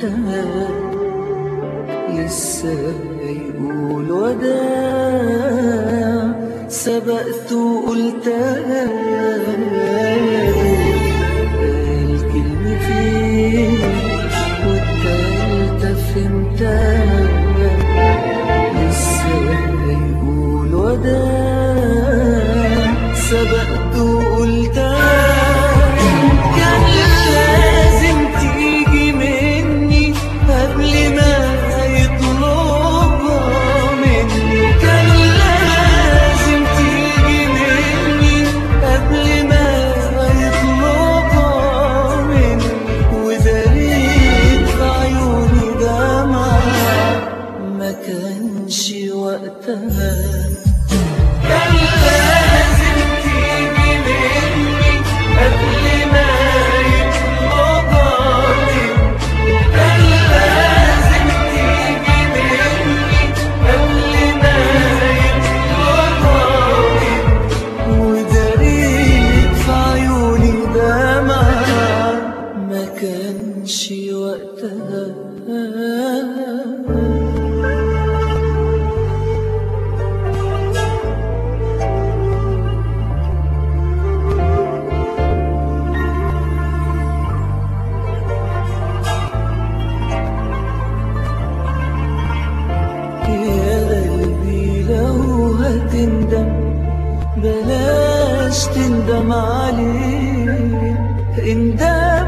انتهى لسه هيقول وداع سبقت وقلتها قال كلمتين والتالتة فهمتها لسه هيقول وداع سبقت وقلتها كان لازم تيجي مني قبل ما يطلبها مني كان لازم تيجي مني قبل ما يطلبها مني وداريت في عيوني دمعة ما كانش وقتها كان لازم تيجي مني قبل ما يطلبها مني كان لازم تيجي مني قبل ما يطلبها مني وداريت في عيوني دمعة ما كانش وقتها يا قلبي لو هتندم بلاش تندم عليه اندم